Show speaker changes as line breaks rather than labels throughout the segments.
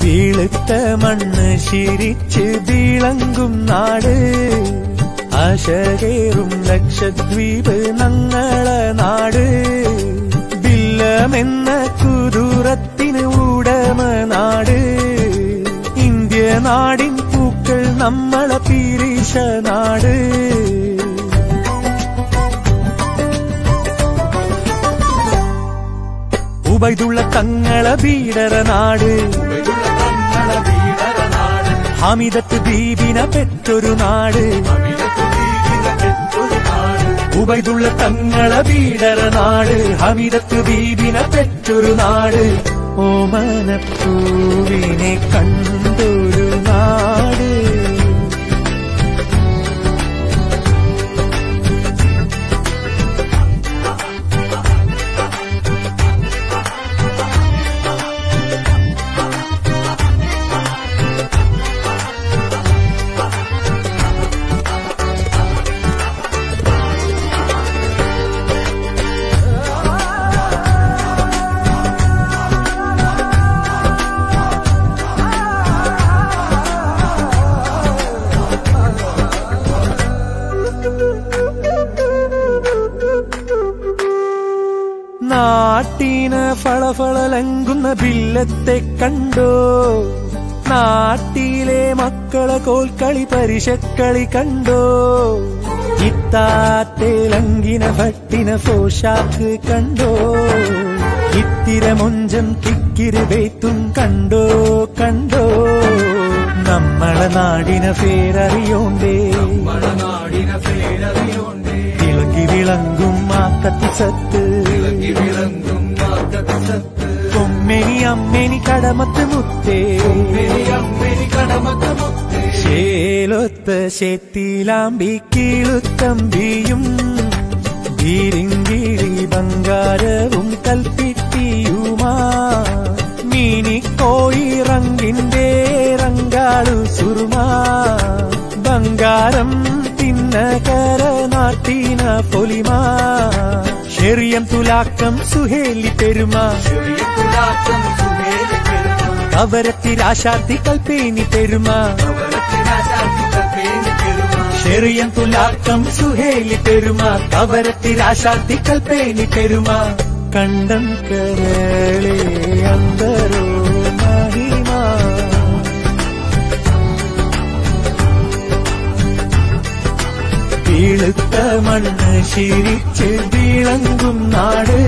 വീളുത്ത മണ്ണ് ശിരിച്ച് വിളങ്ങും നാട് ആശകേറും ലക്ഷദ്വീപ് നങ്ങളെ നാട് ബില്ലമെന്ന കുതൂറത്തിന് ഉടമ നാട് ഇന്ത്യ നാടിൻ പൂക്കൾ നമ്മളെ പീരീശ നാട് ഉബൈദുള്ള തങ്ങളെ വീടര നാട് ഹമിദത്ത് ദീപിന പെറ്റൊരു നാട് ഉബൈദുള്ള തങ്ങളെ വീടര നാട് ഹമിദത്ത് ദീപിന പെറ്റൊരു നാട് ഓമനപ്പൂവിനെ കണ്ടൊരു നാട് നാട്ടിന് ഫളഫളലങ്കുന്ന ബില്ലത്തെ കണ്ടോ നാട്ടിലെ മക്കളെ കോൽക്കളി പരിശക്കളി കണ്ടോ ഇത്താത്തേലങ്കിന ഭട്ടിന പോഷാക്ക് കണ്ടോ ഇത്തിര മൊഞ്ചം കിക്കിരി വേത്തും കണ്ടോ കണ്ടോ നമ്മളെ നാടിന പേരറിയോണ്ടേ
നാടിനെ പേരറിയോണ്ടേ
തിളങ്ങി വിളങ്ങും മാക്കത്തി സത്ത്
വിളങ്ങും മാർഗസത്ത്
കൊമ്മെനി അമ്മെനി കടമത്ത് മുത്തേ
അമ്മേരി കടമത്ത് മുത്തേ
ശേലൊത്ത ശെത്തിലാമ്പി കീളുത്തമ്പിയും വീരിങ്കിളി ബംഗാരവും കൽപ്പിത്തിയുമാ മീനിക്കോയിറങ്കിന്റെ റങ്കാളു സുറുമാ ബംഗാരം തിന്നകര നാട്ടിന പൊലിമാ ശരിയം തുലാക്കം സുഹേലി പെരുമാ
ചെറിയത്തുലാക്കം സുമേരി പെരുമ
കവരത്തിരാശാത്തി കൽപ്പേനി പെരുമാ
കവരത്തിനാശാത്തിക പേര് പെരുമ
ചെറിയം തുലാക്കം സുഹേലി പെരുമ കവരത്തിരാശാത്തി കൽപ്പേനി പെരുമ കണ്ടം കരളേ അന്തരോ മഹിമ വീളുത്ത മണ്ണ് ശിരിച്ച് വിളങ്ങും നാട്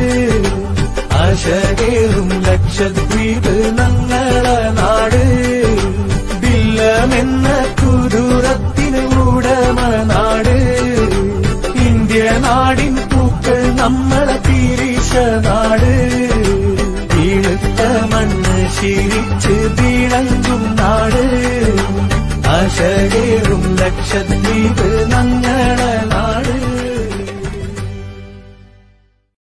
ആശകേറും ലക്ഷദ്വീപ് നങ്ങളെ നാട് ബില്ലമെന്ന കുതൂറത്തിന് ഉടമ നാട് ഇന്ത്യ നാടിൻ പൂക്കൾ നമ്മളെ പീരീശ നാട് വീളുത്ത മണ്ണ് ശിരിച്ച് വിളങ്ങും നാട് ആശകേറും ലക്ഷദ്വീപ് നങ്ങളെ നാട്